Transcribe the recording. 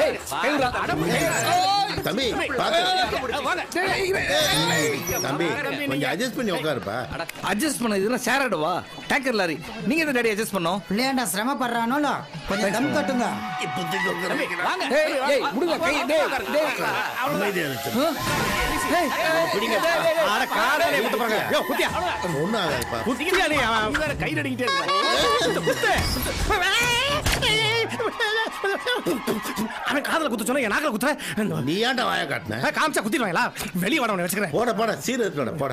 ஏய், கை விடுறா. தம்பி பாத்து தம்பி கொஞ்சம் அட்ஜஸ்ட் பண்ணி உட்காருப்பா அட்ஜஸ்ட் பண்ண இதுனா சேரடுவா டேங்கர் லாரி நீங்க எந்த டாடி அட்ஜஸ்ட் பண்ணோம் பிள்ளையாண்டா சிரமப்படுறானோல கொஞ்சம் தம் கட்டுங்க இப்போதைக்கு உட்காரு. ஏய் ஏய் விடுங்க கை டேய் டேய் அமைதியா இரு. ஏய், பிடிங்க அட காதலே குத்த பாருங்க யோ குத்தியா ஒண்ணும் ஆகாதுப்பா குத்தியா நீ அவன் வேற கை நடிக்கிட்டே இருக்க அவன் காதல குத்த சொன்னா என் நாக்கல குத்துற நீ ஏன்டா வாய காட்டின காமிச்சா குத்திடுவாங்களா வெளியே வாட உன்னை வச்சுக்கிறேன் போட போட சீர் இருக்கோட போட